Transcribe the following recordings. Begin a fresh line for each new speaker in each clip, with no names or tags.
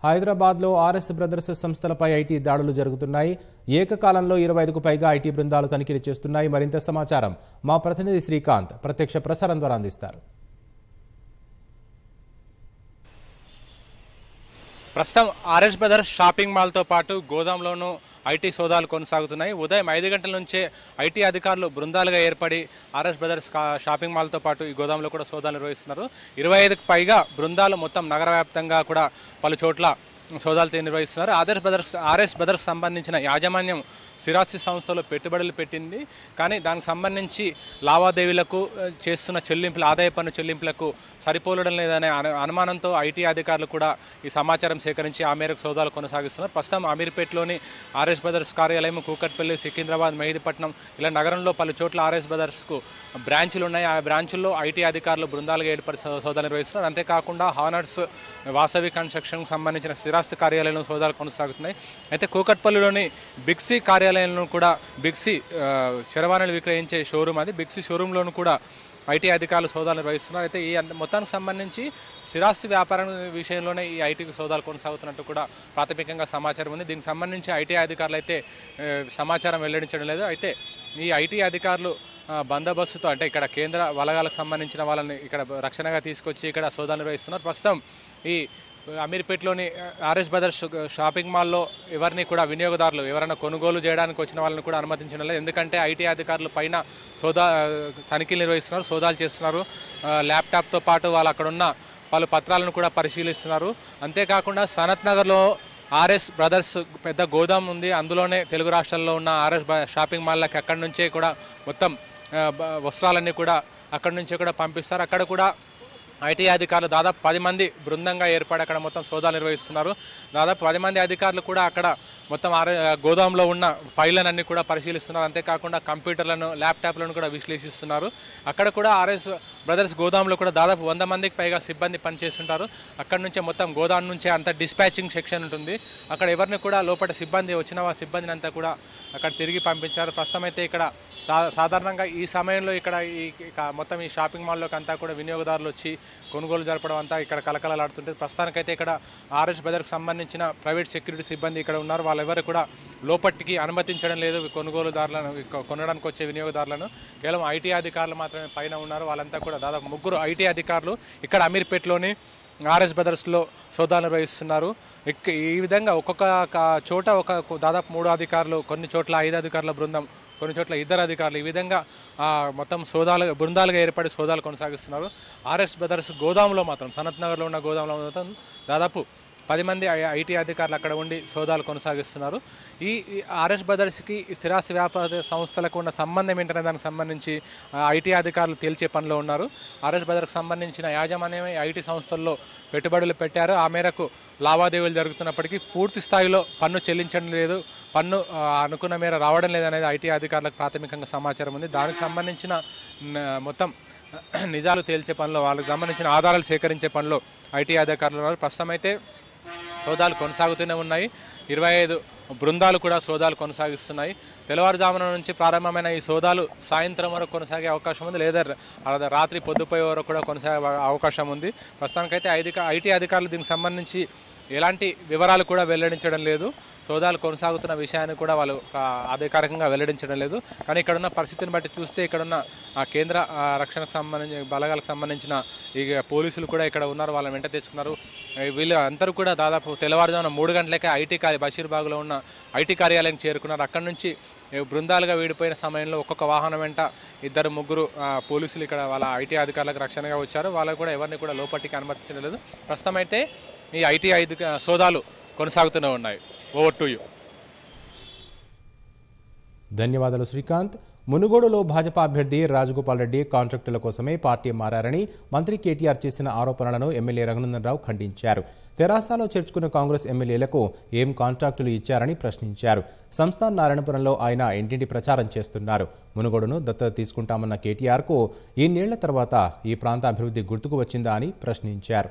హైదరాబాద్లో RS brothers సంస్థలపై IT దాడులు జరుగుతున్నాయి ఏకకాలంలో ఇరవై ఐదుకు పైగా ఐటీ బృందాలు తనిఖీలు చేస్తున్నాయి మరింత సమాచారం మా ప్రతినిధి శ్రీకాంత్ ప్రత్యక్ష ప్రసారం ద్వారా అందిస్తారు
ప్రస్తుతం ఆర్ఎస్ బ్రదర్స్ షాపింగ్ మాల్తో పాటు గోదాంలోనూ ఐటీ సోదాలు కొనసాగుతున్నాయి ఉదయం ఐదు గంటల నుంచే ఐటీ అధికారులు బృందాలుగా ఏర్పడి ఆర్ఎస్ బ్రదర్స్ కా- షాపింగ్ మాల్తో పాటు ఈ గోదాంలో కూడా సోదాలు నిర్వహిస్తున్నారు ఇరవై ఐదుకు పైగా బృందాలు మొత్తం నగర వ్యాప్తంగా కూడా పలు చోట్ల సోదాలు తీ- నిర్వహిస్తున్నారు ఆర్ఎస్ బ్రదర్స్ ఆర్ఎస్ బ్రదర్స్ సంబంధించిన యాజమాన్యం స్థిరాస్తి సంస్థలో పెట్టుబడులు పెట్టింది కానీ దానికి సంబంధించి లావాదేవీలకు ఆ, చేస్తున్న చెల్లింపులు ఆదాయ పన్ను చెల్లింపులకు సరిపోలడం లేదనే అను- అనుమానంతో ఐటీ అధికారులు కూడా ఈ సమాచారం సేకరించి ఆ మేరకు సోదాలు కొనసాగిస్తున్నారు ప్రస్తుతం అమీర్పేటలోని ఆర్ఎస్ బ్రదర్స్ కార్యాలయం కూకట్పల్లి సికింద్రాబాద్ మెహదీపట్నం ఇలా నగరంలో పలు చోట్ల ఆర్ఎస్ బ్రదర్స్కు బ్రాంచులు ఉన్నాయి ఆ బ్రాంచుల్లో ఐటీ అధికారులు బృందాలుగా ఏర్పడి సో- సోదాలు నిర్వహిస్తున్నారు అంతేకాకుండా హానర్స్ వాసవి కన్స్ట్రక్షన్కి సంబంధించిన స్థిరాస్తి కార్యాలయంలో సోదాలు కొనసాగుతున్నాయి అయితే కూకట్పల్లిలోని బిగ్సీ కార్యాలయంలో కూడా బిగ్సీ ఆ, చరవాణిలు విక్రయించే షోరూమ్ అది బిగ్సీ షోరూంలోను కూడా ఐటీ అధికారులు సోదాలు నిర్వహిస్తున్నారు అయితే ఈ అంద- మొత్తానికి సంబంధించి స్థిరాస్తి వ్యాపారం విషయంలోనే ఈ ఐటీ సోదాలు కొనసాగుతున్నట్టు కూడా ప్రాథమికంగా సమాచారం ఉంది దీనికి సంబంధించి ఐటీ అధికారులు అయితే ఆ, సమాచారం వెల్లడించడం లేదు అయితే ఈ ఐటీ అధికారులు ఆ, బందోబస్తుతో అంటే ఇక్కడ కేంద్ర బలగాలకు సంబంధించిన వాళ్ళని ఇక్కడ రక్షణగా తీసుకొచ్చి ఇక్కడ సోదాలు నిర్వహిస్తున్నారు ప్రస్తుతం ఈ అమీర్పేటలోని ఆర్ఎస్ బ్రదర్స్ షాపింగ్ మాల్లో ఎవరిని కూడా వినియోగదారులు ఎవరైనా కొనుగోలు చేయడానికి వచ్చిన వాళ్ళని కూడా అనుమతించడం లేదు ఎందుకంటే ఐటీ అధికారులు పైన సోదా తనిఖీలు నిర్వహిస్తున్నారు సోదాలు చేస్తున్నారు ఆ, ల్యాప్టాప్తో పాటు వాళ్ళు అక్కడ ఉన్న పలు పత్రాలను కూడా పరిశీలిస్తున్నారు అంతేకాకుండా సనత్ నగర్లో ఆర్ఎస్ బ్రదర్స్ పెద్ద గోదాం ఉంది అందులోనే తెలుగు రాష్ట్రాల్లో ఉన్న ఆర్ఎస్ బ- షాపింగ్ మాల్లకు అక్కడి నుంచే కూడా మొత్తం ఆ, బ- వస్త్రాలన్నీ కూడా అక్కడి నుంచే కూడా పంపిస్తారు అక్కడ కూడా ఐటీ అధికారులు దాదాపు పది మంది బృందంగా ఏర్పడి అక్కడ మొత్తం సోదాలు నిర్వహిస్తున్నారు దాదాపు పది మంది అధికారులు కూడా అక్కడ మొత్తం ఆర్ గోదాంలో ఉన్న ఫైళ్ళను అన్ని కూడా పరిశీలిస్తున్నారు అంతేకాకుండా కంప్యూటర్లను ల్యాప్టాప్లను కూడా విశ్లేషిస్తున్నారు అక్కడ కూడా ఆర్ఎస్ బ్రదర్స్ గోదాంలో కూడా దాదాపు వంద మందికి పైగా సిబ్బంది పనిచేస్తుంటారు అక్కడ నుంచే మొత్తం గోదాం నుంచే అంత డిస్పాచింగ్ సెక్షన్ ఉంటుంది అక్కడ ఎవరిని కూడా లోపల సిబ్బంది వచ్చిన ఆ సిబ్బందిని అంతా కూడా అక్కడ తిరిగి పంపించారు ప్రస్తుతం అయితే ఇక్కడ సా సాధారణంగా ఈ సమయంలో ఇక్కడ ఈ ఇక మొత్తం ఈ షాపింగ్ మాల్లోకి అంతా కూడా వినియోగదారులు వచ్చి కొనుగోలు జరపడం అంతా ఇక్కడ కలకలలాడుతుంటుంది ప్రస్తుతానికైతే ఇక్కడ ఆర్ఎస్ బ్రదర్కి సంబంధించిన ప్రైవేట్ సెక్యూరిటీ సిబ్బంది ఇక్కడ ఉన్నారు వాళ్ళెవరు కూడా లోపటికి అనుమతించడం లేదు కొనుగోలుదారులను కొ- కొనడానికి వచ్చే వినియోగదారులను కేవలం ఐటీ అధికారులు మాత్రమే పైన ఉన్నారు వాళ్ళంతా కూడా దాదాపు ముగ్గురు ఐటీ అధికారులు ఇక్కడ అమీర్పేటలోని ఆర్ఎస్ బ్రదర్స్లో సోదాలు నిర్వహిస్తున్నారు ఇక్- ఈ విధంగా ఒక్కొక్క క- చోట ఒక దాదాపు మూడు అధికారులు కొన్ని చోట్ల ఐదు అధికారుల బృందం కొన్ని చోట్ల ఇద్దరు అధికారులు ఈ విధంగా ఆ, మొత్తం సోదాలు బృందాలుగా ఏర్పడి సోదాలు కొనసాగిస్తున్నారు ఆర్ఎస్ బ్రదర్స్ గోదాంలో మాత్రం సనత్ నగర్లో ఉన్న గోదాంలో మాత్రం దాదాపు పది మంది ఐ- ఐటీ అధికారులు అక్కడ ఉండి సోదాలు కొనసాగిస్తున్నారు ఈ ఈ ఆర్ఎస్ బ్రదర్స్కి ఈ స్థిరాస్తి వ్యాపార సంస్థలకు ఉన్న సంబంధం ఏంటనే దానికి సంబంధించి ఆ, ఐటీ అధికారులు తేల్చే పనిలో ఉన్నారు ఆర్ఎస్ బ్రదర్కి సంబంధించిన యాజమాన్యమే ఐటీ సంస్థల్లో పెట్టుబడులు పెట్టారు ఆ మేరకు లావాదేవీలు జరుగుతున్నప్పటికీ పూర్తి స్థాయిలో పన్ను చెల్లించడం లేదు పన్ను ఆ, అనుకున్న మేర రావడం లేదనేది ఐటీ అధికారులకు ప్రాథమికంగా సమాచారం ఉంది దానికి సంబంధించిన న- మొత్తం నిజాలు తేల్చే పనిలో వాళ్ళకి సంబంధించిన ఆధారాలు సేకరించే పనిలో ఐటీ అధికారులు ఉన్నారు ప్రస్తుతం అయితే సోదాలు కొనసాగుతూనే ఉన్నాయి ఇరవై ఐదు బృందాలు కూడా సోదాలు కొనసాగిస్తున్నాయి తెల్లవారుజామున నుంచి ప్రారంభమైన ఈ సోదాలు సాయంత్రం వరకు కొనసాగే అవకాశం ఉంది లేదా రా- రాత్రి పొద్దుపోయే వరకు కూడా కొనసాగే అవకాశం ఉంది ప్రస్తుతానికైతే ఐదిక ఐటీ అధికారులు దీనికి సంబంధించి ఎలాంటి వివరాలు కూడా వెల్లడించడం లేదు సోదాలు కొనసాగుతున్న విషయాన్ని కూడా వాళ్ళు ఆ, అధికారికంగా వెల్లడించడం లేదు కానీ ఇక్కడ ఉన్న పరిస్థితిని బట్టి చూస్తే ఇక్కడున్న ఆ కేంద్ర ఆ, రక్షణకు సంబంధించి బలగాలకు సంబంధించిన ఈ పోలీసులు కూడా ఇక్కడ ఉన్నారు వాళ్ళని వెంట తెచ్చుకున్నారు ఈ వీళ్ళు అందరూ కూడా దాదాపు తెల్లవారుజామున మూడు గంటలకే ఐటీ కార్య బషీర్బాగ్లో ఉన్న ఐటీ కార్యాలయం చేరుకున్నారు అక్కడి నుంచి ఏ బృందాలుగా వీడిపోయిన సమయంలో ఒక్కొక్క వాహనం వెంట ఇద్దరు ముగ్గురు ఆ, పోలీసులు ఇక్కడ వాళ్ళ ఐటీ అధికారులకు రక్షణగా వచ్చారు వాళ్ళకు కూడా ఎవరిని కూడా లోపలికి అనుమతించడం లేదు ప్రస్తుతం అయితే ఈ ఐటీ ఐదు సోదాలు కొనసాగుతూనే ఉన్నాయి ఓవర్ టు యూ
ధన్యవాదాలు శ్రీకాంత్ మునుగోడులో భాజపా అభ్యర్థి రాజగోపాల్ రెడ్డి కాంట్రాక్టుల కోసమే పార్టీ మారారని మంత్రి కేటీఆర్ చేసిన ఆరోపణలను ఎమ్మెల్యే రఘునందన్ రావు ఖండించారు తెరాసాలో చేర్చుకున్న కాంగ్రెస్ ఎమ్మెల్యేలకు ఏం కాంట్రాక్టులు ఇచ్చారని ప్రశ్నించారు సంస్థాన్ నారాయణపురంలో ఆయన ఇంటింటి ప్రచారం చేస్తున్నారు మునుగోడును దత్తత తీసుకుంటామన్న కేటీఆర్కు ఇన్నేళ్ల తర్వాత ఈ ప్రాంత అభివృద్ధి గుర్తుకు వచ్చిందా అని ప్రశ్నించారు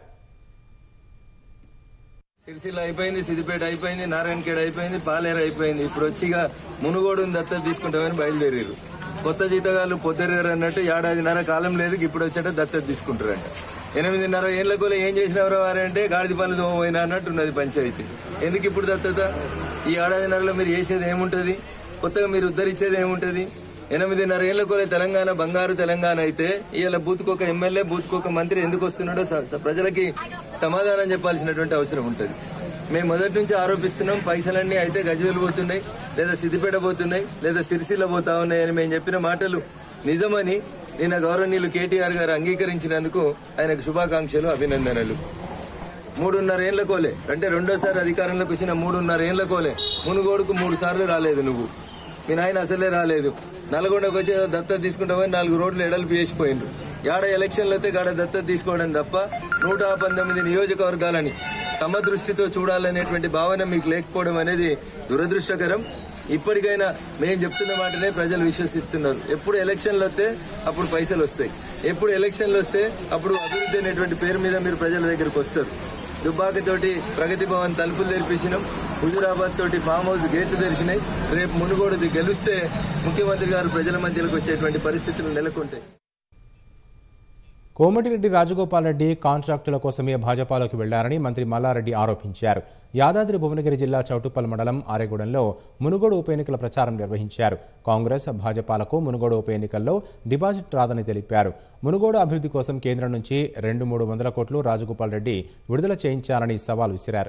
సిరిసిల్ల అయిపోయింది సిద్దిపేట అయిపోయింది నారాయణఖేడ్ అయిపోయింది పాలేరు అయిపోయింది ఇప్పుడు వచ్చి ఇక మునుగోడు దత్త తీసుకుంటామని బయలుదేరారు కొత్త జీతగాళ్ళు పొద్దురు అన్నట్టు ఏడాదిన్నర కాలం లేదు ఇప్పుడు వచ్చేట దత్తత తీసుకుంటారంట ఎనిమిదిన్నర ఏళ్లకోలే ఏం చేసినవరా వారంటే గాడిద పనులు తోమైనా అన్నట్టు ఉన్నది పంచాయతీ ఎందుకు ఇప్పుడు దత్తత ఈ ఏడాదిన్నరలో మీరు చేసేది ఏముంటది కొత్తగా మీరు ఉద్ధరించేది ఏముంటది ఎనిమిదిన్నర ఏళ్లకోలే తెలంగాణ బంగారు తెలంగాణ అయితే ఇవాళ బూత్కొక ఎమ్మెల్యే బూత్కొక మంత్రి ఎందుకు వస్తున్నాడో స- స- ప్రజలకి సమాధానం చెప్పాల్సినటువంటి అవసరం ఉంటుంది మేము మొదటి నుంచి ఆరోపిస్తున్నాం పైసలన్నీ అయితే గజ్వేలు పోతున్నాయి లేదా సిద్దిపేట పోతున్నాయి లేదా సిరిసిల్ల పోతా ఉన్నాయని మేము చెప్పిన మాటలు నిజమని నిన్న గౌరవనీయులు కేటీఆర్ గారు అంగీకరించినందుకు ఆయనకు శుభాకాంక్షలు అభినందనలు మూడున్నర ఏళ్ల కోలే అంటే రెండోసారి అధికారంలోకి వచ్చిన మూడున్నర ఏళ్ల కోలే మునుగోడుకు మూడు సార్లు రాలేదు నువ్వు మీ నాయన అసలే రాలేదు నల్గొండకు వచ్చి ఏదో దత్తత తీసుకుంటామని నాలుగు రోడ్లు ఎడల్పు చేసిపోయిండ్రు యాడ ఎలక్షన్లు అయితే గాడ దత్తత తీసుకోవడం తప్ప నూట పంతొమ్మిది నియోజకవర్గాలని సమదృష్టితో చూడాలనేటువంటి భావన మీకు లేకపోవడం అనేది దురదృష్టకరం ఇప్పటికైనా మేము చెప్తున్న మాటనే ప్రజలు విశ్వసిస్తున్నారు ఎప్పుడు ఎలక్షన్లు వస్తే అప్పుడు పైసలు వస్తాయి ఎప్పుడు ఎలక్షన్లు వస్తే అప్పుడు అభివృద్ధి అనేటువంటి పేరు మీద మీరు ప్రజల దగ్గరకు వస్తారు దుబ్బాకతోటి ప్రగతి భవన్ తలుపులు తెరిపించినాం హుజురాబాద్ తోటి ఫామ్ హౌస్ గేట్లు తెరిచినాయి రేపు మునుగోడుది గెలిస్తే ముఖ్యమంత్రి గారు ప్రజల మధ్యలోకి వచ్చేటువంటి పరిస్థితులు నెలకొంటాయి
కోమటిరెడ్డి రాజగోపాల్ రెడ్డి కాంట్రాక్టుల కోసమే భాజపాలోకి వెళ్లారని మంత్రి మల్లారెడ్డి ఆరోపించారు యాదాద్రి భువనగిరి జిల్లా చౌటుప్పల్ మండలం ఆరేగూడెంలో మునుగోడు ఉప ఎన్నికల ప్రచారం నిర్వహించారు కాంగ్రెస్ భాజపాలకు మునుగోడు ఉప ఎన్నికల్లో డిపాజిట్ రాదని తెలిపారు మునుగోడు అభివృద్ధి కోసం కేంద్రం నుంచి రెండు మూడు వందల కోట్లు రాజగోపాల్ రెడ్డి విడుదల చేయించాలని సవాల్ విసిరారు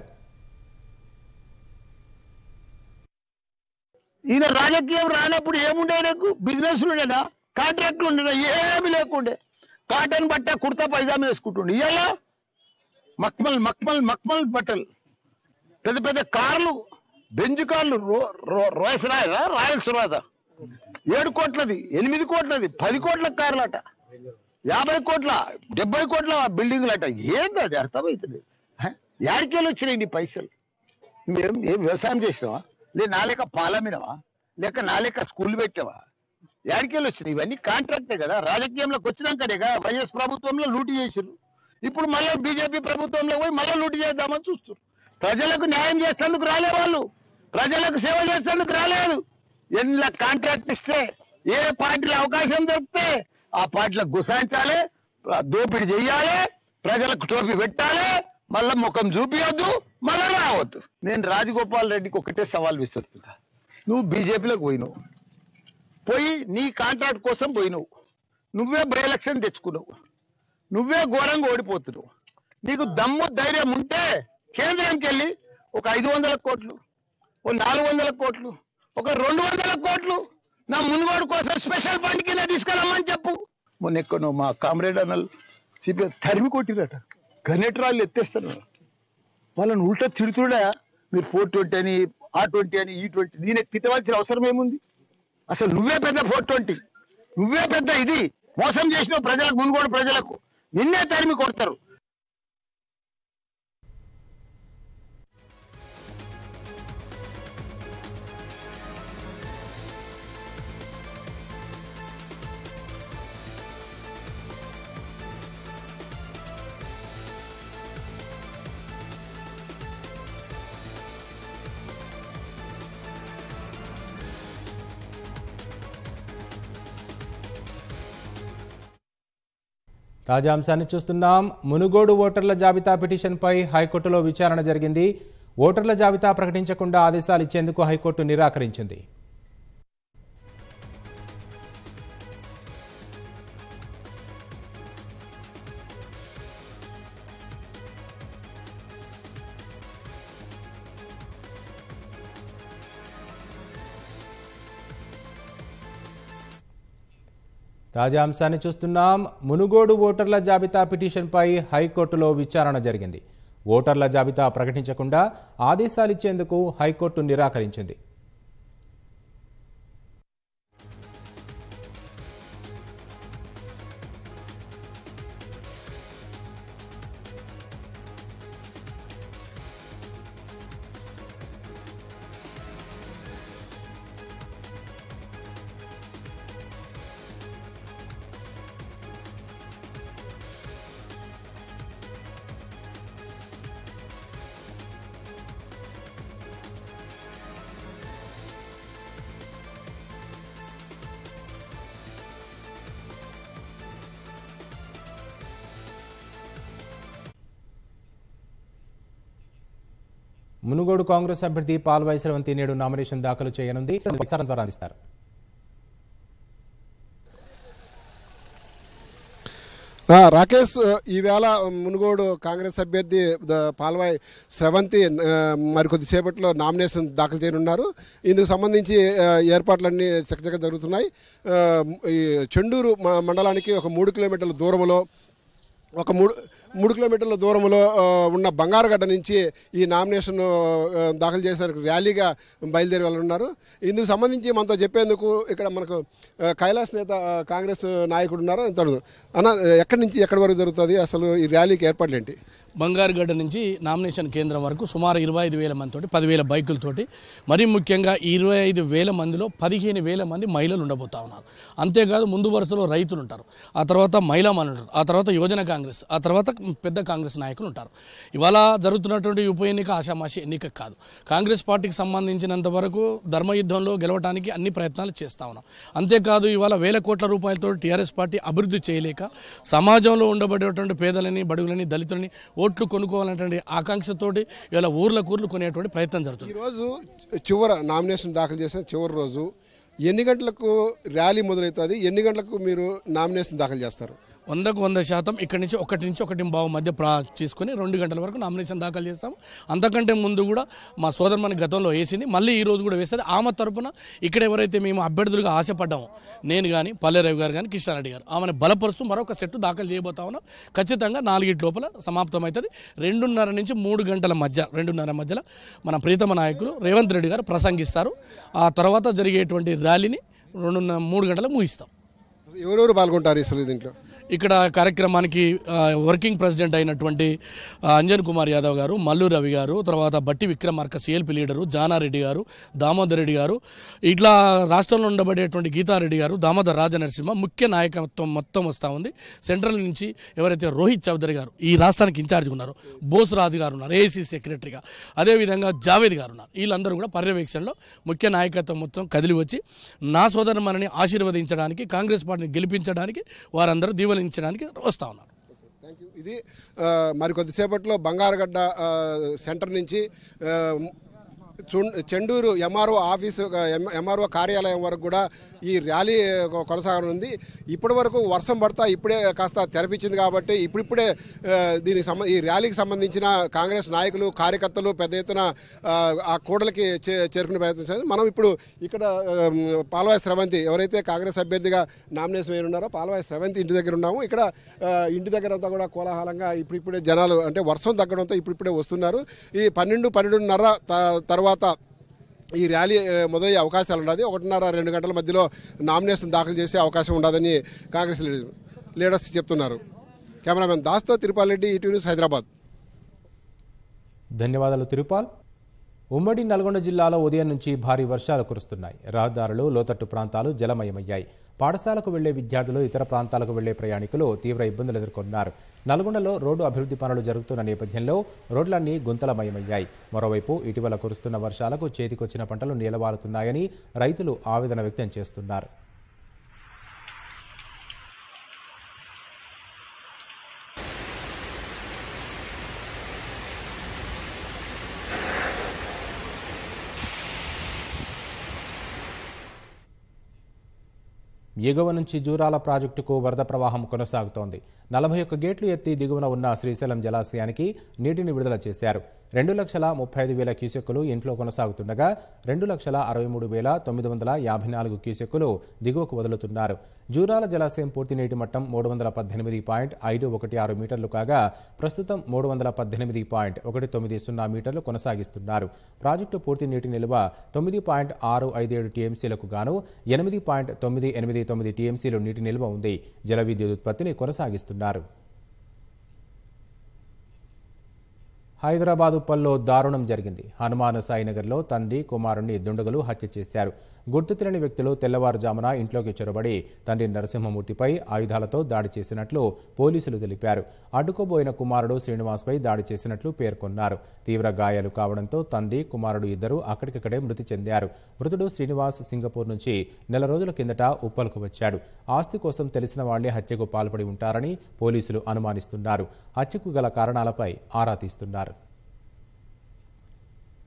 ఈయన రాజకీయం రానప్పుడు ఏముండే నాకు బిజినెస్ ఉండేనా కాంట్రాక్ట్లు ఉండేనా ఏమి లేకుండే కాటన్ బట్ట కుర్తా పైజామా వేసుకుంటుండే ఇవాళ మక్మల్ మక్మల్ మక్మల్ బట్టలు పెద్ద పెద్ద కార్లు బెంజ్ కార్లు రో- రో- రోయల్స్ రాయదా రాయల్స్ రాదా ఏడు కోట్లది ఎనిమిది కోట్లది పది కోట్ల కార్లు అట యాభై కోట్ల డెబ్బై కోట్ల బిల్డింగ్లు అట ఏంది అది అర్థమవుతుంది యాడికెళ్ళి వచ్చినాయి నీ పైసలు నువ్వేం ఏం వ్యవసాయం చేసినావా లేదు నా లెక్క పాలమినవా లేక నా లెక్క స్కూల్ పెట్టావా యాడికెళ్ళి వచ్చినాయి ఇవన్నీ కాంట్రాక్టే కదా రాజకీయంలోకి వచ్చినాకనే కదా వైఎస్ ప్రభుత్వంలో లూటి చేసిర్రు ఇప్పుడు మళ్ళీ బీజేపీ ప్రభుత్వంలో పోయి మళ్ళీ లూటి చేద్దామని చూస్తారు ప్రజలకు న్యాయం చేసేందుకు రాలే వాళ్ళు ప్రజలకు సేవ చేసేందుకు రాలేదు ఎన్ని కాంట్రాక్ట్ ఇస్తే ఏ పార్టీలో అవకాశం దొరికితే ఆ పార్టీలకు గుసాయించాలి దోపిడీ చెయ్యాలి ప్రజలకు టోపీ పెట్టాలి మళ్ళా ముఖం చూపియొద్దు మళ్ళా రావద్దు నేను రాజగోపాల్ రెడ్డికి ఒకటే సవాల్ విసురుతున్నా నువ్వు బీజేపీలోకి పోయినావు పోయి నీ కాంట్రాక్ట్ కోసం పోయినావు నువ్వే బై ఎలక్షన్ తెచ్చుకున్నావు నువ్వే ఘోరంగా ఓడిపోతున్నావు నీకు దమ్ము ధైర్యం ఉంటే కేంద్రంకి వెళ్ళి ఒక ఐదు వందల కోట్లు ఓ నాలుగు వందల కోట్లు ఒక రెండు వందల కోట్లు నా మునుగోడు కోసం స్పెషల్ ఫండ్ కింద తీసుకెళ్ళమని చెప్పు మొన్న ఎక్కడో మా కామ్రేడ్ అన్నలు సిపిఐ తరిమి కొట్టిరట గనెట్రాళ్ళు ఎత్తేస్తారు వాళ్ళని ఉల్టా తిడుతుడా మీరు ఫోర్ ట్వంటీ అని ఆ ట్వంటీ అని ఈ ట్వంటీ నేను తిట్టవలసిన అవసరం ఏముంది అసలు నువ్వే పెద్ద ఫోర్ ట్వంటీ నువ్వే పెద్ద ఇది మోసం చేసిన ప్రజలకు మునుగోడు ప్రజలకు నిన్నే తరిమి కొడతారు
తాజా అంశాన్ని చూస్తున్నాం మునుగోడు ఓటర్ల జాబితా పిటిషన్పై హైకోర్టులో విచారణ జరిగింది ఓటర్ల జాబితా ప్రకటించకుండా ఆదేశాలు ఇచ్చేందుకు హైకోర్టు నిరాకరించింది తాజా అంశాన్ని చూస్తున్నాం మునుగోడు ఓటర్ల జాబితా పిటిషన్పై హైకోర్టులో విచారణ జరిగింది ఓటర్ల జాబితా ప్రకటించకుండా ఆదేశాలిచ్చేందుకు హైకోర్టు నిరాకరించింది మునుగోడు కాంగ్రెస్ అభ్యర్థి పాల్వాయి శ్రవంతి నేడు నామినేషన్ దాఖలు చేయనుంది ప్రచారం ద్వారా అందిస్తారు
ఆ, రాకేష్ ఈవేళ మునుగోడు కాంగ్రెస్ అభ్యర్థి ద- పాల్వాయ్ స్రవంతి ఆ, మరికొద్దిసేపట్లో నామినేషన్ దాఖలు చేయనున్నారు ఇందుకు సంబంధించి ఆ, ఏర్పాట్లన్నీ చక్కచక్క జరుగుతున్నాయి ఆ, ఈ చెండూరు మ- మండలానికి ఒక మూడు కిలోమీటర్ల దూరంలో ఒక మూడు మూడు కిలోమీటర్ల దూరంలో ఆ, ఉన్న బంగారగడ్డ నుంచి ఈ నామినేషన్ ఆ, దాఖలు చేసిన ర్యాలీగా బయలుదేరి వెళ్ళనున్నారు ఇందుకు సంబంధించి మనతో చెప్పేందుకు ఇక్కడ మనకు ఆ, కైలాస్ నేత ఆ, కాంగ్రెస్ నాయకుడు ఉన్నారు ఇంతడు అన్న ఎక్కడి నుంచి ఎక్కడి వరకు జరుగుతుంది అసలు ఈ ర్యాలీకి ఏర్పాట్లు ఏంటి
బంగారుగడ్డ నుంచి నామినేషన్ కేంద్రం వరకు సుమారు ఇరవై ఐదు వేల మందితోటి పదివేల బైకులతోటి మరీ ముఖ్యంగా ఇరవై ఐదు వేల మందిలో పదిహేను వేల మంది మహిళలు ఉండబోతా ఉన్నారు అంతేకాదు ముందు వరుసలో రైతులు ఉంటారు ఆ తర్వాత మహిళా మనులు ఉంటారు ఆ తర్వాత యువజన కాంగ్రెస్ ఆ తర్వాత పెద్ద కాంగ్రెస్ నాయకులు ఉంటారు ఇవాళ జరుగుతున్నటువంటి ఉప ఎన్నిక ఆషామాషి ఎన్నిక కాదు కాంగ్రెస్ పార్టీకి సంబంధించినంత వరకు ధర్మయుద్ధంలో గెలవడానికి అన్ని ప్రయత్నాలు చేస్తా ఉన్నాం అంతేకాదు ఇవాళ వేల కోట్ల రూపాయలతో టీఆర్ఎస్ పార్టీ అభివృద్ధి చేయలేక సమాజంలో ఉండబడేటువంటి పేదలని బడుగులని దళితులని ఓట్లు కొనుక్కోవాలనేటువంటి ఆకాంక్షతోటి ఇవాళ ఊర్ల కూర్లు కొనేటువంటి ప్రయత్నం జరుగుతుంది
ఈరోజు చివర నామినేషన్ దాఖలు చేసిన చివరి రోజు ఎన్ని గంటలకు ర్యాలీ మొదలవుతుంది ఎన్ని గంటలకు మీరు నామినేషన్ దాఖలు చేస్తారు
వందకు వంద శాతం ఇక్కడి నుంచి ఒకటి నుంచి ఒకటి బావు మధ్య ప్రా చేసుకుని రెండు గంటల వరకు నామినేషన్ దాఖలు చేస్తాం అంతకంటే ముందు కూడా మా సోదరుమని గతంలో వేసింది మళ్ళీ ఈ రోజు కూడా వేస్తుంది ఆమె తరపున ఇక్కడ ఎవరైతే మేము అభ్యర్థులుగా ఆశపడ్డామో నేను కానీ పల్లెరవి గారు కానీ కిషారెడ్డి గారు ఆమెను బలపరుస్తూ మరొక సెట్ దాఖలు చేయబోతా ఉన్నాం ఖచ్చితంగా నాలుగింటి లోపల సమాప్తం అవుతుంది రెండున్నర నుంచి మూడు గంటల మధ్య రెండున్నర మధ్యలో మన ప్రీతమ నాయకులు రేవంత్ రెడ్డి గారు ప్రసంగిస్తారు ఆ తర్వాత జరిగేటువంటి ర్యాలీని రెండున్నర మూడు గంటలకు ముగిస్తాం
ఎవరెవరు పాల్గొంటారు అసలు దీంట్లో
ఇక్కడ కార్యక్రమానికి ఆ, వర్కింగ్ ప్రెసిడెంట్ అయినటువంటి ఆ, అంజన్ కుమార్ యాదవ్ గారు మల్లు రవి గారు తర్వాత బట్టి విక్రమార్క సిఎల్పి లీడరు జానారెడ్డి గారు దామోదర్ రెడ్డి గారు ఇట్లా రాష్ట్రంలో ఉండబడేటువంటి గీతారెడ్డి గారు దామోదర్ రాజనరసింహ ముఖ్య నాయకత్వం మొత్తం వస్తూ ఉంది సెంట్రల్ నుంచి ఎవరైతే రోహిత్ చౌదరి గారు ఈ రాష్ట్రానికి ఇన్ఛార్జ్ ఉన్నారు బోస్ రాజు గారు ఉన్నారు ఏసీ సెక్రటరీగా అదేవిధంగా జావేద్ గారు ఉన్నారు వీళ్ళందరూ కూడా పర్యవేక్షణలో ముఖ్య నాయకత్వం మొత్తం కదిలి వచ్చి నా సోదరుమణిని ఆశీర్వదించడానికి కాంగ్రెస్ పార్టీని గెలిపించడానికి వారందరూ దీవెలించడానికి వస్తా ఉన్నారు
థ్యాంక్ యూ ఇది ఆ, మరి కొద్దిసేపట్లో బంగారగడ్డ ఆ, సెంటర్ నుంచి ఆ, చుం- చెండూరు ఎంఆర్ఓ ఆఫీసు ఎంఆర్ఓ కార్యాలయం వరకు కూడా ఈ ర్యాలీ కొ- కొనసాగనుంది ఇప్పటి వరకు వర్షం పడతా ఇప్పుడే కాస్త తెరపించింది కాబట్టి ఇప్పుడిప్పుడే ఆ, దీనికి సంబ ఈ ర్యాలీకి సంబంధించిన కాంగ్రెస్ నాయకులు కార్యకర్తలు పెద్ద ఎత్తున ఆ, ఆ కూడలికి చే- చేరుకునే ప్రయత్నం చేశారు మనం ఇప్పుడు ఇక్కడ ఆ, పాల్వాయి స్రవంతి ఎవరైతే కాంగ్రెస్ అభ్యర్థిగా నామినేషన్ వేయనున్నారో ఉన్నారో పాల్వాయి స్రవంతి ఇంటి దగ్గర ఉన్నాము ఇక్కడ ఆ, ఇంటి దగ్గర అంతా కూడా కోలాహలంగా ఇప్పుడిప్పుడే జనాలు అంటే వర్షం తగ్గడంతో ఇప్పుడిప్పుడే వస్తున్నారు ఈ పన్నెండు పన్నెండున్నర త- తర్వాత ఈ ర్యాలీ ఆ, మొదలయ్యే అవకాశాలు ఉన్నది ఒకటిన్నర రెండు గంటల మధ్యలో నామినేషన్ దాఖలు చేసే అవకాశం ఉండదని కాంగ్రెస్ లీడర్- లీడర్స్ చెప్తున్నారు కెమెరామెన్ దాస్తో తిరుపాల్ రెడ్డి ఈటీవీ న్యూస్ హైదరాబాద్
ధన్యవాదాలు తిరుపాల్ ఉమ్మడి నల్గొండ జిల్లాలో ఉదయం నుంచి భారీ వర్షాలు కురుస్తున్నాయి రహదారులు లోతట్టు ప్రాంతాలు జలమయమయ్యాయి పాఠశాలకు వెళ్లే విద్యార్థులు ఇతర ప్రాంతాలకు వెళ్లే ప్రయాణికులు తీవ్ర ఇబ్బందులు ఎదుర్కొన్నారు నల్గొండలో రోడ్డు అభివృద్ధి పనులు జరుగుతున్న నేపథ్యంలో రోడ్లన్నీ గుంతలమయమయ్యాయి మరోవైపు ఇటీవల కురుస్తున్న వర్షాలకు చేతికొచ్చిన పంటలు నీలవారుతున్నాయని రైతులు ఆవేదన వ్యక్తం చేస్తున్నారు ఎగువ నుంచి జూరాల ప్రాజెక్టుకు వరద ప్రవాహం కొనసాగుతోంది నలభై ఒక్క గేట్లు ఎత్తి దిగువన ఉన్న శ్రీశైలం జలాశయానికి నీటిని విడుదల చేశారు రెండు లక్షల ముప్పై ఐదు వేల క్యూసెక్కులు ఇన్ఫ్లో కొనసాగుతుండగా రెండు లక్షల అరవై మూడు వేల తొమ్మిది వందల యాభై నాలుగు క్యూసెక్కులు దిగువకు వదులుతున్నారు జూరాల జలాశయం పూర్తి నీటి మట్టం మూడు వందల పద్దెనిమిది పాయింట్ ఐదు ఒకటి ఆరు మీటర్లు కాగా ప్రస్తుతం మూడు వందల పద్దెనిమిది పాయింట్ ఒకటి తొమ్మిది సున్నా మీటర్లు కొనసాగిస్తున్నారు ప్రాజెక్టు పూర్తి నీటి నిల్వ తొమ్మిది పాయింట్ ఆరు ఐదేడు టీఎంసీలకు గాను ఎనిమిది పాయింట్ తొమ్మిది ఎనిమిది తొమ్మిది టీఎంసీలు నీటి నిల్వ ఉంది జల విద్యుత్ ఉత్పత్తిని కొనసాగిస్తున్నారు హైదరాబాద్ ఉప్పల్లో దారుణం జరిగింది హనుమాన్ సాయినగర్లో తండ్రి కుమారుణ్ణి దుండగులు హత్య చేశారు గుర్తు తెలియని వ్యక్తులు తెల్లవారుజామున ఇంట్లోకి చొరబడి తండ్రి నరసింహమూర్తిపై ఆయుధాలతో దాడి చేసినట్లు పోలీసులు తెలిపారు అడ్డుకోబోయిన కుమారుడు శ్రీనివాస్పై దాడి చేసినట్లు పేర్కొన్నారు తీవ్ర గాయాలు కావడంతో తండ్రి కుమారుడు ఇద్దరు అక్కడికక్కడే మృతి చెందారు మృతుడు శ్రీనివాస్ సింగపూర్ నుంచి నెల రోజుల కిందట ఉప్పల్కు వచ్చాడు ఆస్తి కోసం తెలిసిన వాళ్లే హత్యకు పాల్పడి ఉంటారని పోలీసులు అనుమానిస్తున్నారు హత్యకు గల కారణాలపై ఆరా తీస్తున్నారు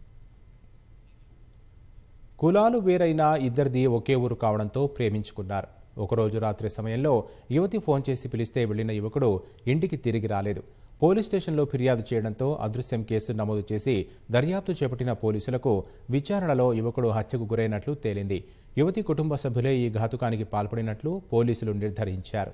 కులాలు వేరైనా ఇద్దరిది ఒకే ఊరు కావడంతో ప్రేమించుకున్నారు ఒకరోజు రాత్రి సమయంలో యువతి ఫోన్ చేసి పిలిస్తే వెళ్లిన యువకుడు ఇంటికి తిరిగి రాలేదు పోలీస్ స్టేషన్లో ఫిర్యాదు చేయడంతో అదృశ్యం కేసు నమోదు చేసి దర్యాప్తు చేపట్టిన పోలీసులకు విచారణలో యువకుడు హత్యకు గురైనట్లు తేలింది యువతి కుటుంబ సభ్యులే ఈ ఘాతుకానికి పాల్పడినట్లు పోలీసులు నిర్ధారించారు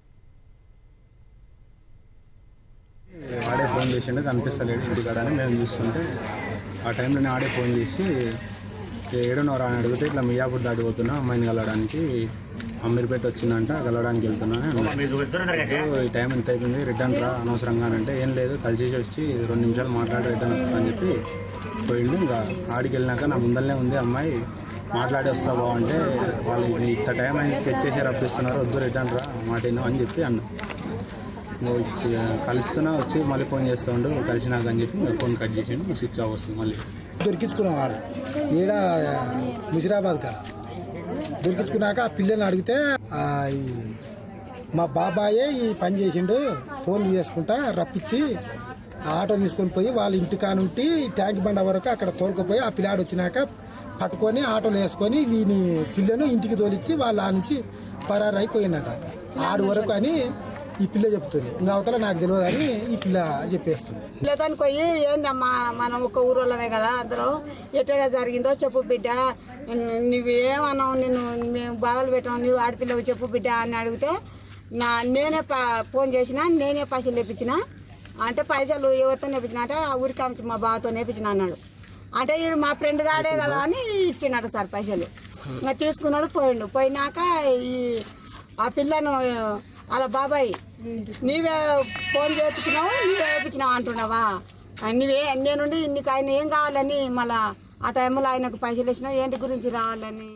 ఆడే ఫోన్ చేసిండు కనిపిస్తలేడు ఇంటికాడ అని మేము చూస్తుంటే ఆ టైంలో నేను ఆడే ఫోన్ చేసి ఏడున్నర అని అడిగితే ఇట్లా మియాపూర్ దాటిపోతున్నా అమ్మాయిని కలవడానికి అమీర్పేట వచ్చిందంట కలవడానికి వెళ్తున్నా అని అన్నాడు. ఈ టైం ఎంత అయిపోయింది రిటర్న్ రా అనవసరంగా అని అంటే ఏం లేదు కలిసి వచ్చి రెండు నిమిషాలు మాట్లాడి రిటర్న్ వస్తా అని చెప్పి పోయిండు ఇంకా ఆడికి వెళ్ళినాక నా ముందరనే ఉంది అమ్మాయి మాట్లాడి వస్తా బాగుంటే వాళ్ళు ఇంత టైం అయింది స్కెచ్ చేసి రప్పిస్తున్నారు వద్దు రిటర్న్ రా మాట విను అని చెప్పి అన్నా నువ్వు వచ్చి కలుస్తున్నా వచ్చి మళ్ళీ ఫోన్ చేస్తూ ఉండు కలిసినాక అని చెప్పి ఇంకా ఫోన్ కట్ చేసిండు స్విచ్ ఆఫ్ వస్తుంది మళ్ళీ
దొరికించుకున్నాం ఆడ ఈడ ముజిరాబాద్ కాడ దొరికించుకున్నాక ఆ పిల్లని అడిగితే ఆ, ఈ మా బాబాయే ఈ పని చేసిండు ఫోన్లు చేసుకుంటా రప్పించి ఆ ఆటో తీసుకొని పోయి వాళ్ళ ఇంటి కానుంటి ట్యాంక్ బండ వరకు అక్కడ తోలుకుపోయి ఆ పిల్లాడు వచ్చినాక పట్టుకొని ఆటోలో వేసుకొని వీని పిల్లను ఇంటికి తోలిచ్చి వాళ్ళు ఆ నుంచి పరారు అయిపోయినట ఆడు వరకు అని ఈ పిల్ల చెప్తుంది ఇంకా అవతల నాకు తెలియదు అని ఈ పిల్ల చెప్పేస్తుంది
పిల్లతానికి పోయి ఏందమ్మా మనం ఒక ఊరోళ్ళమే కదా అందరూ ఎట్లా జరిగిందో చెప్పు బిడ్డ నువ్వు ఏమన్నావు నిన్ను మేము బాధలు పెట్టాము నువ్వు ఆడపిల్లవు చెప్పు బిడ్డ అని అడిగితే నా నేనే ప- ఫోన్ చేసిన నేనే పైసలు తెప్పించిన అంటే పైసలు ఎవరితో నేర్పించిన అంటే ఆ ఊరికి ఆమె మా బావతో నేర్పించిన అన్నాడు అంటే ఈడు మా ఫ్రెండ్ గాడే కదా అని ఇచ్చినాడు సార్ పైసలు ఇంకా తీసుకున్నాడు పోయిండు పోయినాక ఈ ఆ పిల్లను అలా బాబాయ్ నీవే ఫోన్ చేయించినావు నీవే వేయించినావు అంటున్నావా ఆ, నీవే నేనుండి నీకు ఆయన ఏం కావాలని మళ్ళా ఆ టైంలో ఆయనకు పైసలు వేసినావు ఏంటి గురించి రావాలని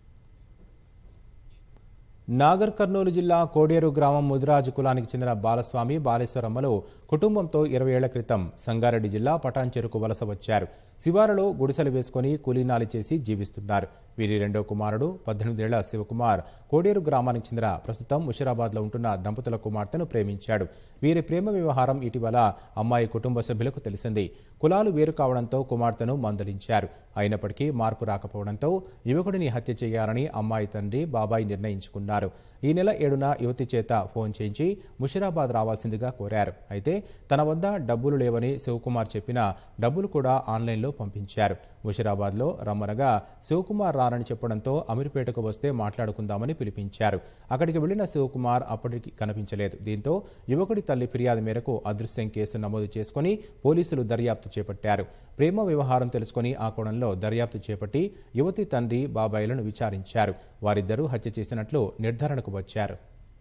నాగర్ కర్నూలు జిల్లా కోడేరు గ్రామం ముదిరాజు కులానికి చెందిన బాలస్వామి బాలేశ్వరమ్మలు కుటుంబంతో ఇరవై ఏళ్ల క్రితం సంగారెడ్డి జిల్లా పటాన్ చెరుకు వలస వచ్చారు శివారులో గుడిసెలు వేసుకుని కూలీనాలి చేసి జీవిస్తున్నారు వీరి రెండో కుమారుడు పద్దెనిమిదేళ్ల శివకుమార్ కోడేరు గ్రామానికి చెందిన ప్రస్తుతం ముషిరాబాద్లో ఉంటున్న దంపతుల కుమార్తెను ప్రేమించాడు వీరి ప్రేమ వ్యవహారం ఇటీవల అమ్మాయి కుటుంబ సభ్యులకు తెలిసింది కులాలు వేరు కావడంతో కుమార్తెను మందలించారు అయినప్పటికీ మార్పు రాకపోవడంతో యువకుడిని హత్య చేయాలని అమ్మాయి తండ్రి బాబాయ్ నిర్ణయించుకున్నారు ఈ నెల ఏడున యువతి చేత ఫోన్ చేయించి ముషిరాబాద్ రావాల్సిందిగా కోరారు అయితే తన వద్ద డబ్బులు లేవని శివకుమార్ చెప్పినా డబ్బులు కూడా ఆన్లైన్లో పంపించారు ముషిరాబాద్లో రమ్మనగా శివకుమార్ రానని చెప్పడంతో అమీర్పేటకు వస్తే మాట్లాడుకుందామని పిలిపించారు అక్కడికి వెళ్లిన శివకుమార్ అప్పటికి కనిపించలేదు దీంతో యువకుడి తల్లి ఫిర్యాదు మేరకు అదృశ్యం కేసు నమోదు చేసుకుని పోలీసులు దర్యాప్తు చేపట్టారు ప్రేమ వ్యవహారం తెలుసుకుని ఆ కోణంలో దర్యాప్తు చేపట్టి యువతి తండ్రి బాబాయిలను విచారించారు వారిద్దరూ హత్య చేసినట్లు నిర్ధారణకు వచ్చారు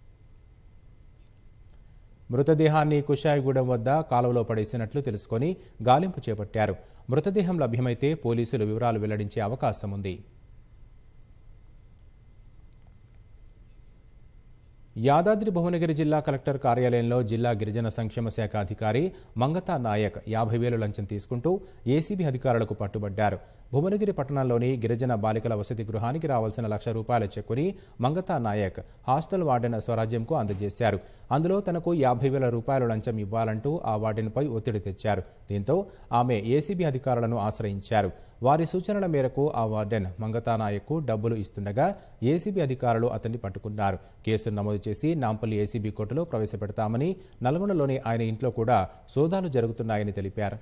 మృతదేహాన్ని కుషాయిగూడెం వద్ద కాలువలో పడేసినట్లు తెలుసుకొని గాలింపు చేపట్టారు మృతదేహం లభ్యమైతే పోలీసులు వివరాలు వెల్లడించే అవకాశం ఉంది యాదాద్రి భువనగిరి జిల్లా కలెక్టర్ కార్యాలయంలో జిల్లా గిరిజన సంక్షేమ శాఖ అధికారి మంగతా నాయక్ యాభై వేలు లంచం తీసుకుంటూ ఏసీబీ అధికారులకు పట్టుబడ్డారు భువనగిరి పట్టణంలోని గిరిజన బాలికల వసతి గృహానికి రావాల్సిన లక్ష రూపాయల చెక్కుని మంగతా నాయక్ హాస్టల్ వార్డెన్ స్వరాజ్యంకు అందజేశారు అందులో తనకు యాభై వేల రూపాయల లంచం ఇవ్వాలంటూ ఆ వార్డెన్పై ఒత్తిడి తెచ్చారు దీంతో ఆమె ఏసీబీ అధికారులను ఆశ్రయించారు వారి సూచనల మేరకు ఆ వార్డెన్ మంగతా నాయక్కు డబ్బులు ఇస్తుండగా ఏసీబీ అధికారులు అతన్ని పట్టుకున్నారు కేసు నమోదు చేసి నాంపల్లి ఏసీబీ కోర్టులో ప్రవేశపెడతామని నల్గొండలోని ఆయన ఇంట్లో కూడా సోదాలు జరుగుతున్నాయని తెలిపారు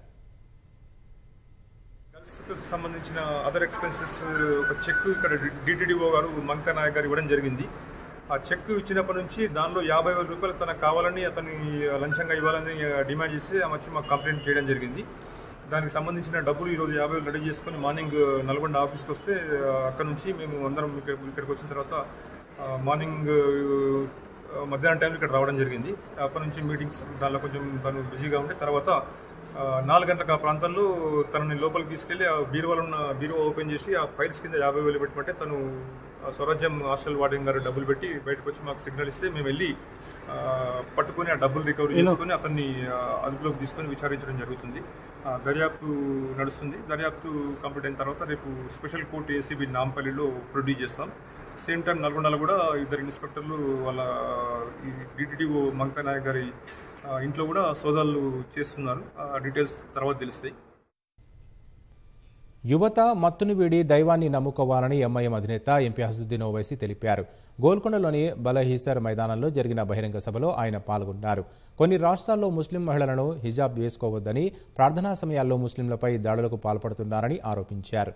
కు సంబంధించిన అదర్ ఎక్స్పెన్సెస్ ఒక చెక్ ఇక్కడ డిటిడిఓ గారు మంకా నాయక్ గారు ఇవ్వడం జరిగింది ఆ చెక్ ఇచ్చినప్పటి నుంచి దానిలో యాభై వేల రూపాయలు తనకు కావాలని అతన్ని లంచంగా ఇవ్వాలని డిమాండ్ చేస్తే ఆమె వచ్చి మాకు కంప్లైంట్ చేయడం జరిగింది దానికి సంబంధించిన డబ్బులు ఈరోజు యాభై వేలు రెడీ చేసుకుని మార్నింగ్ నల్గొండ ఆఫీస్కి వస్తే ఆ, అక్కడ నుంచి మేము అందరం ఇక్కడ ఇక్కడికి వచ్చిన తర్వాత ఆ, మార్నింగ్ ఆ, మధ్యాహ్నం టైంలో ఇక్కడ రావడం జరిగింది అప్పటి నుంచి మీటింగ్స్ దానిలో కొంచెం తను బిజీగా ఉంటే తర్వాత ఆ, నాలుగు గంటలకు ఆ ప్రాంతంలో తనని లోపలికి తీసుకెళ్లి ఆ బీరువాలో ఉన్న బీరువా ఓపెన్ చేసి ఆ ఫైల్స్ కింద యాభై వేలు పెట్టమంటే తను ఆ స్వరాజ్యం హాస్టల్ వార్డెన్ గారు డబ్బులు పెట్టి బయటకు వచ్చి మాకు సిగ్నల్ ఇస్తే మేము వెళ్ళి ఆ, పట్టుకొని ఆ డబ్బులు రికవరీ చేసుకొని అతన్ని ఆ, అదుపులోకి తీసుకొని విచారించడం జరుగుతుంది ఆ, దర్యాప్తు నడుస్తుంది దర్యాప్తు కంప్లీట్ అయిన తర్వాత రేపు స్పెషల్ కోర్టు ఏసీబీ నాంపల్లిలో ప్రొడ్యూస్ చేస్తాం సేమ్ టైం నల్గొండలో కూడా ఇద్దరు ఇన్స్పెక్టర్లు వాళ్ళ ఈ డిటిడిఓ మంకా నాయక్ గారి ఆ, ఇంట్లో కూడా సోదాలు చేస్తున్నారు ఆ డీటెయిల్స్ తర్వాత తెలుస్తాయి
యువత మత్తును వీడి దైవాన్ని నమ్ముకోవాలని ఎంఐఎం అధినేత ఎంపీ హసుద్దీన్ ఓవైసీ తెలిపారు గోల్కొండలోని బలహీసర్ మైదానంలో జరిగిన బహిరంగ సభలో ఆయన పాల్గొన్నారు కొన్ని రాష్ట్రాల్లో ముస్లిం మహిళలను హిజాబ్ వేసుకోవద్దని ప్రార్థనా సమయాల్లో ముస్లింలపై దాడులకు పాల్పడుతున్నారని ఆరోపించారు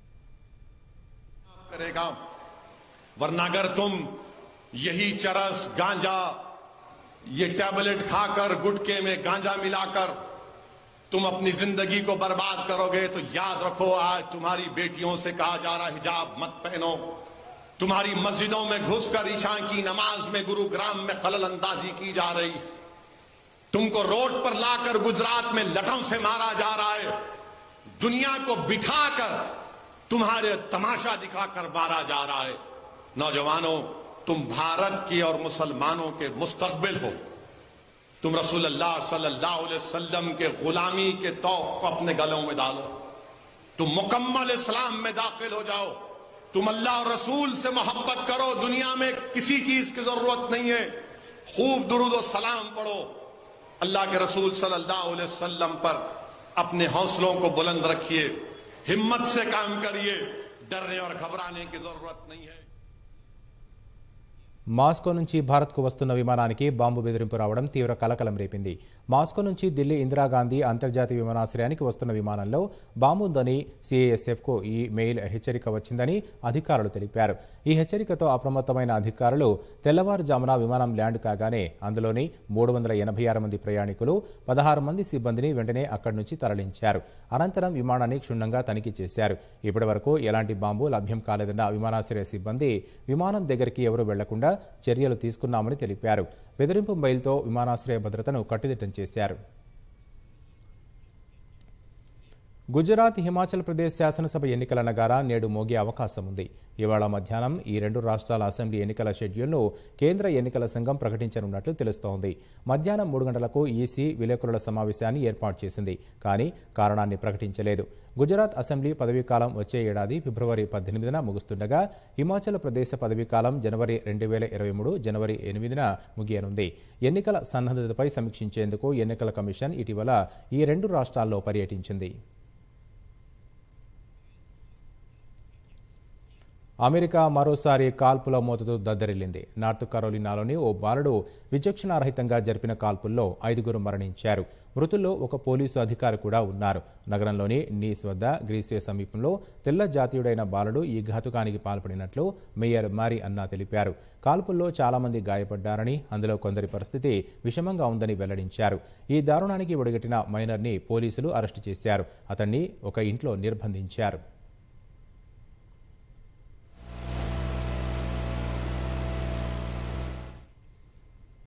करेगा वरना अगर तुम यही चरस गांजा ये टैबलेट खाकर गुटके में गांजा मिलाकर तुम अपनी जिंदगी को बर्बाद करोगे तो याद रखो आज तुम्हारी बेटियों से कहा जा रहा हिजाब मत पहनो तुम्हारी मस्जिदों में घुसकर ईशा की नमाज में गुरुग्राम में खलल अंदाजी की जा रही तुमको रोड पर लाकर गुजरात में लठों से मारा जा रहा है दुनिया को बिठाकर तुम्हारे तमाशा दिखाकर मारा जा रहा है नौजवानों तुम भारत की और मुसलमानों के मुस्तकबिल हो तुम रसूल अल्लाह सल्लल्लाहु अलैहि वसल्लम के गुलामी के तौक को अपने गलों में डालो तुम मुकम्मल इस्लाम में दाखिल हो जाओ तुम अल्लाह और रसूल से मोहब्बत करो दुनिया में किसी चीज की जरूरत नहीं है खूब दुरूद और सलाम पढ़ो अल्लाह के रसूल सल्लल्लाहु अलैहि वसल्लम पर अपने हौसलों को बुलंद रखिए हिम्मत से काम करिए डरने और घबराने की जरूरत नहीं है
మాస్కో నుంచి భారత్కు వస్తున్న విమానానికి బాంబు బెదిరింపు రావడం తీవ్ర కలకలం రేపింది మాస్కో నుంచి ఢిల్లీ ఇందిరాగాంధీ అంతర్జాతీయ విమానాశ్రయానికి వస్తున్న విమానంలో బాంబు ఉందని సీఏఎస్ఎఫ్కు ఈ మెయిల్ హెచ్చరిక వచ్చిందని అధికారులు తెలిపారు ఈ హెచ్చరికతో అప్రమత్తమైన అధికారులు తెల్లవారుజామున విమానం ల్యాండ్ కాగానే అందులోని మూడు వందల ఎనభై ఆరు మంది ప్రయాణికులు పదహారు మంది సిబ్బందిని వెంటనే అక్కడి నుంచి తరలించారు అనంతరం విమానాన్ని క్షుణ్ణంగా తనిఖీ చేశారు ఇప్పటి వరకు ఎలాంటి బాంబు లభ్యం కాలేదన్న విమానాశ్రయ సిబ్బంది విమానం దగ్గరికి ఎవరూ వెళ్లకుండా చర్యలు తీసుకున్నామని తెలిపారు బెదిరింపు బయలుతో విమానాశ్రయ భద్రతను కట్టుదిట్టం చేశారు గుజరాత్ హిమాచల్ ప్రదేశ్ శాసనసభ ఎన్నికల నగారా నేడు మోగే అవకాశం ఉంది ఇవాళ మధ్యాహ్నం ఈ రెండు రాష్ట్రాల అసెంబ్లీ ఎన్నికల షెడ్యూల్ను కేంద్ర ఎన్నికల సంఘం ప్రకటించనున్నట్లు తెలుస్తోంది మధ్యాహ్నం మూడు గంటలకు ఈసీ విలేకరుల సమావేశాన్ని ఏర్పాటు చేసింది కానీ కారణాన్ని ప్రకటించలేదు గుజరాత్ అసెంబ్లీ పదవీకాలం వచ్చే ఏడాది ఫిబ్రవరి పద్దెనిమిదిన ముగుస్తుండగా హిమాచల్ ప్రదేశ్ పదవీకాలం జనవరి రెండు వేల ఇరవై మూడు జనవరి ఎనిమిదిన ముగియనుంది ఎన్నికల సన్నద్ధతపై సమీక్షించేందుకు ఎన్నికల కమిషన్ ఇటీవల ఈ రెండు రాష్ట్రాల్లో పర్యటించింది అమెరికా మరోసారి కాల్పుల మూతతో దద్దరిల్లింది నార్త్ కరోలినాలోని ఓ బాలుడు విచక్షణారహితంగా జరిపిన కాల్పుల్లో ఐదుగురు మరణించారు మృతుల్లో ఒక పోలీసు అధికారి కూడా ఉన్నారు నగరంలోని నీస్ వద్ద గ్రీస్వే సమీపంలో తెల్ల జాతీయుడైన బాలుడు ఈ ఘాతుకానికి పాల్పడినట్లు మేయర్ మారి అన్నా తెలిపారు కాల్పుల్లో చాలా మంది గాయపడ్డారని అందులో కొందరి పరిస్థితి విషమంగా ఉందని వెల్లడించారు ఈ దారుణానికి ఒడిగట్టిన మైనర్ని పోలీసులు అరెస్టు చేశారు అతన్ని ఒక ఇంట్లో నిర్బంధించారు